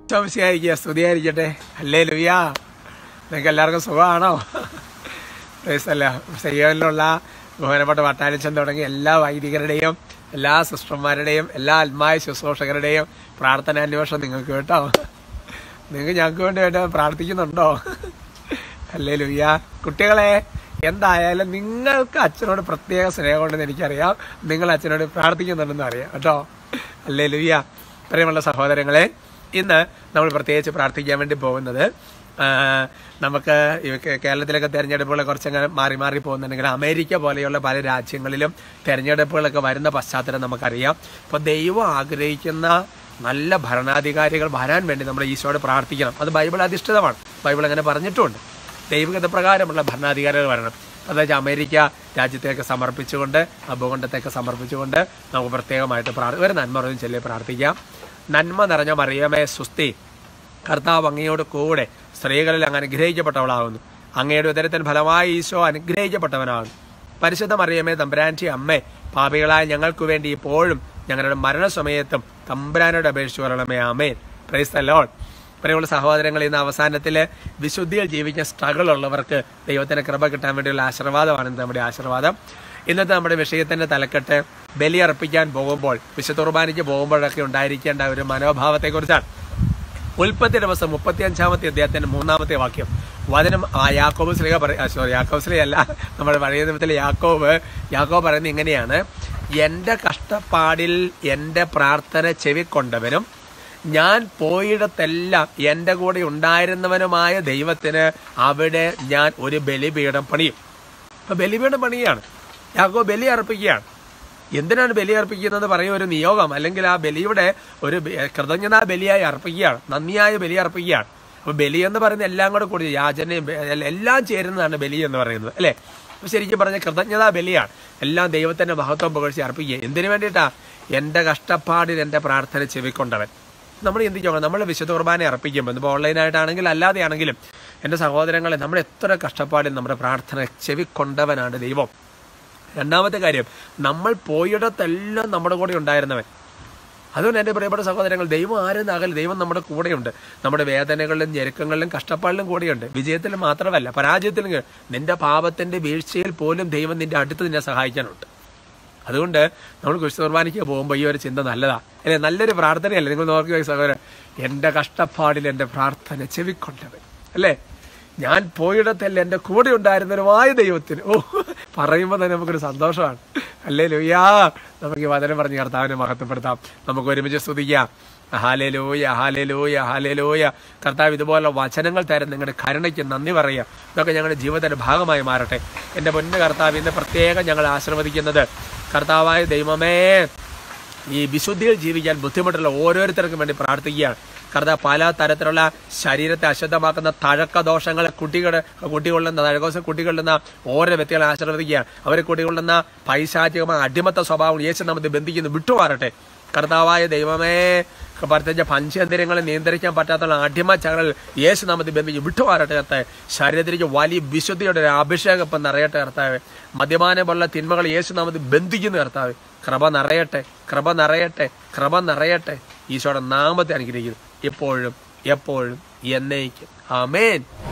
ചോദിച്ചായിരിക്കുക സ്തുതിയായിരിക്കട്ടെ അല്ലേ ലുയ്യ നിങ്ങൾക്ക് എല്ലാവർക്കും സുഖമാണോ പ്രൈസല്ല സയ്യോനിലുള്ള ബഹുമാനപ്പെട്ട വട്ടാലിച്ചൻ തുടങ്ങി എല്ലാ വൈദികരുടെയും എല്ലാ സിസ്റ്റർമാരുടെയും എല്ലാ ആത്മായ ശുശ്രൂഷകരുടെയും പ്രാർത്ഥനാന്വേഷണം നിങ്ങൾക്ക് കേട്ടോ നിങ്ങൾക്ക് ഞങ്ങൾക്ക് വേണ്ടി വേണ്ട പ്രാർത്ഥിക്കുന്നുണ്ടോ അല്ലേ ലുയ്യ കുട്ടികളെ എന്തായാലും നിങ്ങൾക്ക് അച്ഛനോട് പ്രത്യേക സ്നേഹമുണ്ടെന്ന് എനിക്കറിയാം നിങ്ങൾ അച്ഛനോട് പ്രാർത്ഥിക്കുന്നുണ്ടെന്ന് അറിയാം കേട്ടോ അല്ലേ ലുയ്യ പ്രിയമുള്ള സഹോദരങ്ങളെ ഇന്ന് നമ്മൾ പ്രത്യേകിച്ച് പ്രാർത്ഥിക്കാൻ വേണ്ടി പോകുന്നത് ആ, നമുക്ക് ഈ കേ- കേരളത്തിലൊക്കെ തെരഞ്ഞെടുപ്പുകൾ കുറച്ചങ്ങനെ മാറി മാറി പോകുന്നുണ്ടെങ്കിൽ അമേരിക്ക പോലെയുള്ള പല രാജ്യങ്ങളിലും തെരഞ്ഞെടുപ്പുകളൊക്കെ വരുന്ന പശ്ചാത്തലം നമുക്കറിയാം അപ്പോൾ ദൈവം ആഗ്രഹിക്കുന്ന നല്ല ഭരണാധികാരികൾ വരാൻ വേണ്ടി നമ്മൾ ഈശോയോട് പ്രാർത്ഥിക്കണം അത് ബൈബിൾ അധിഷ്ഠിതമാണ് ബൈബിൾ അങ്ങനെ പറഞ്ഞിട്ടുമുണ്ട് ദൈവികത പ്രകാരമുള്ള ഭരണാധികാരികൾ വരണം അതായത് അമേരിക്ക രാജ്യത്തേക്ക് സമർപ്പിച്ചുകൊണ്ട് ആ ഭൂഖണ്ഡത്തേക്ക് സമർപ്പിച്ചുകൊണ്ട് നമുക്ക് പ്രത്യേകമായിട്ട് പ്രാർത്ഥ ഒരു നന്മ പറയും ചൊല്ലി പ്രാർത്ഥിക്കാം നന്മ നിറഞ്ഞ മറിയമേ സുസ്തി കർത്താവ് അങ്ങയോട് കൂടെ സ്ത്രീകളിൽ അങ്ങ് അനുഗ്രഹിക്കപ്പെട്ടവളാകുന്നു അങ്ങയുടെ ഉദരത്തിന് ഫലമായി ഈശോ അനുഗ്രഹിക്കപ്പെട്ടവനാകുന്നു പരിശുദ്ധ മറിയമേ തമ്പുരാൻ്റെ അമ്മേ പാപികളായ ഞങ്ങൾക്ക് വേണ്ടി ഇപ്പോഴും ഞങ്ങളുടെ മരണസമയത്തും തമ്പുരാനോട് അപേക്ഷിച്ചു വരണമേ അമേൻ പ്രൈസ് ദ ലോർഡ് പ്രിയമുള്ള സഹോദരങ്ങൾ ഇന്ന് അവസാനത്തിൽ വിശുദ്ധിയിൽ ജീവിക്കുന്ന സ്ട്രഗിൾ ഉള്ളവർക്ക് ദൈവത്തിന്റെ കൃപ കിട്ടാൻ വേണ്ടിയുള്ള ആശീർവാദമാണ് ഇന്ന് നമ്മുടെ ആശീർവാദം ഇന്നത്തെ നമ്മുടെ വിഷയത്തിന്റെ തലക്കെട്ട് ബലി അർപ്പിക്കാൻ പോകുമ്പോൾ വിശുദ്ധ കുർബാനയ്ക്ക് പോകുമ്പോഴൊക്കെ ഉണ്ടായിരിക്കേണ്ട ഒരു മനോഭാവത്തെക്കുറിച്ചാണ് ഉൽപ്പത്തി ദിവസം മുപ്പത്തിയഞ്ചാമത്തെ അദ്ദേഹത്തിന്റെ മൂന്നാമത്തെ വാക്യം വചനം ആ യാക്കോബ് ശ്രീക പറ സോറി യാക്കോബ് ശ്രീ അല്ല നമ്മുടെ പഴയ നിയമത്തിലെ യാക്കോബ് യാക്കോബ് പറയുന്നത് ഇങ്ങനെയാണ് എൻ്റെ കഷ്ടപ്പാടിൽ എൻ്റെ പ്രാർത്ഥന ചെവിക്കൊണ്ടവനും ഞാൻ പോയിടത്തെല്ലാം എൻ്റെ കൂടെ ഉണ്ടായിരുന്നവനുമായ ദൈവത്തിന് അവിടെ ഞാൻ ഒരു ബലിപീഠം പണിയും അപ്പൊ ബലിപീഠം പണിയാണ് യാക്കോ ബലി അർപ്പിക്കുകയാണ് എന്തിനാണ് ബലി അർപ്പിക്കുന്നത് പറയും ഒരു നിയോഗം അല്ലെങ്കിൽ ആ ബലിയുടെ ഒരു ബ- കൃതജ്ഞതാ ബലിയായി അർപ്പിക്കുകയാണ് നന്ദിയായ ബലി അർപ്പിക്കുകയാണ് അപ്പൊ ബലി എന്ന് പറയുന്നത് എല്ലാം കൂടെ കൂടി യാചനയും ബ- എല്ലാം- എല്ലാം ചേരുന്നതാണ് ബലി എന്ന് പറയുന്നത് അല്ലെ അപ്പൊ ശരിക്കും പറഞ്ഞ കൃതജ്ഞതാ ബലിയാണ് എല്ലാം ദൈവത്തിന്റെ മഹത്വം പുകഴ്ച അർപ്പിക്കുക എന്തിനു വേണ്ടിയിട്ടാ എന്റെ കഷ്ടപ്പാടിൽ എന്റെ പ്രാർത്ഥന ചെവിക്കൊണ്ടവൻ നമ്മൾ ചിന്തിച്ചോക്കണം നമ്മൾ വിശുദ്ധ കുർബാന അർപ്പിക്കുമ്പോൾ ഇപ്പോൾ ഓൺലൈനായിട്ടാണെങ്കിൽ അല്ലാതെയാണെങ്കിലും എൻ്റെ സഹോദരങ്ങളെ നമ്മൾ എത്ര കഷ്ടപ്പാടിൽ നമ്മുടെ പ്രാർത്ഥന ചെവിക്കൊണ്ടവനാണ് ദൈവം രണ്ടാമത്തെ കാര്യം നമ്മൾ പോയിടത്തെല്ലാം നമ്മുടെ കൂടെ ഉണ്ടായിരുന്നവൻ അതുകൊണ്ട് എൻ്റെ പ്രിയപ്പെട്ട സഹോദരങ്ങൾ ദൈവം ആരും അകൽ ദൈവം നമ്മുടെ കൂടെയുണ്ട് നമ്മുടെ വേദനകളിലും ഞെരുക്കങ്ങളിലും കഷ്ടപ്പാടിലും കൂടെയുണ്ട് വിജയത്തിൽ മാത്രമല്ല പരാജയത്തിലും കേ- നിന്റെ പാപത്തിന്റെ വീഴ്ചയിൽ പോലും ദൈവം നിന്റെ അടുത്ത് നിന്നെ സഹായിക്കാനുണ്ട് അതുകൊണ്ട് നമ്മൾ ക്രിസ്തു കുർബാനയ്ക്ക് പോകുമ്പോൾ ഈ ഒരു ചിന്ത നല്ലതാ അല്ലെ നല്ലൊരു പ്രാർത്ഥനയല്ലേ നിങ്ങൾ നോക്കി സഹോദരൻ എൻ്റെ കഷ്ടപ്പാടിൽ എൻ്റെ പ്രാർത്ഥന ചെവിക്കൊണ്ടവൻ അല്ലേ ഞാൻ പോയിടത്തല്ല എൻ്റെ കൂടെ ഉണ്ടായിരുന്നവരുമായ ദൈവത്തിന് ഓ പറയുമ്പോൾ തന്നെ നമുക്കൊരു സന്തോഷമാണ് അല്ലേ ലുയ്യാ നമുക്ക് ഈ വചനം പറഞ്ഞ് കർത്താവിനെ മഹത്വപ്പെടുത്താം നമുക്ക് ഒരുമിച്ച് സ്തുതിക്കാം ഹാലേലൂയ ഹാലേലൂയ ഹാലേലൂയ കർത്താവ് ഇതുപോലുള്ള വചനങ്ങൾ തരം നിങ്ങളുടെ കരുണയ്ക്ക് നന്ദി പറയുക ഇതൊക്കെ ഞങ്ങളുടെ ജീവിതത്തിന്റെ ഭാഗമായി മാറട്ടെ എൻ്റെ പൊന്നു കർത്താവ് ഇന്ന് പ്രത്യേകം ഞങ്ങൾ ആശീർവദിക്കുന്നത് കർത്താവായ ദൈവമേ ഈ വിശുദ്ധിയിൽ ജീവിക്കാൻ ബുദ്ധിമുട്ടുള്ള ഓരോരുത്തർക്കും വേണ്ടി പ്രാർത്ഥിക്കുകയാണ് കർത്താവ് പല തരത്തിലുള്ള ശരീരത്തെ അശുദ്ധമാക്കുന്ന തഴക്ക ദോഷങ്ങളെ കുട്ടികളുടെ കുട്ടികൊള്ളുന്ന തഴക്കോസം കുട്ടികൊള്ളുന്ന ഓരോ വ്യക്തികളെ ആശീർവദിക്കുകയാണ് അവരെ കുട്ടികൊള്ളുന്ന പൈശാചികമായ അടിമത്ത സ്വഭാവം യേശു നമ്മൾ ബന്ധിക്കുന്നു വിട്ടുമാറട്ടെ കർത്താവായ ദൈവമേ പ്രത്യേകിച്ച് പഞ്ചേന്ദ്രിയങ്ങളെ നിയന്ത്രിക്കാൻ പറ്റാത്ത അടിമ ചങ്ങൾ യേശു നാമത്തിൽ ബന്ധിച്ച് വിട്ടുമാറട്ടെ കർത്താവ് ശരീരത്തിലേക്ക് വലിയ വിശുദ്ധിയുടെ ഒരു അഭിഷേകം ഇപ്പം നിറയട്ടെ കർത്താവ് മദ്യപാനം പോലുള്ള തിന്മകൾ യേശു നാമത്തിൽ ബന്ധിക്കുന്നു കർത്താവ് കൃപ നിറയട്ടെ കൃപ നിറയട്ടെ കൃപ നിറയട്ടെ ഈശോയുടെ നാമത്തെ അനുഗ്രഹിക്കുന്നു ഇപ്പോഴും എപ്പോഴും എന്നേക്കും ആമേൻ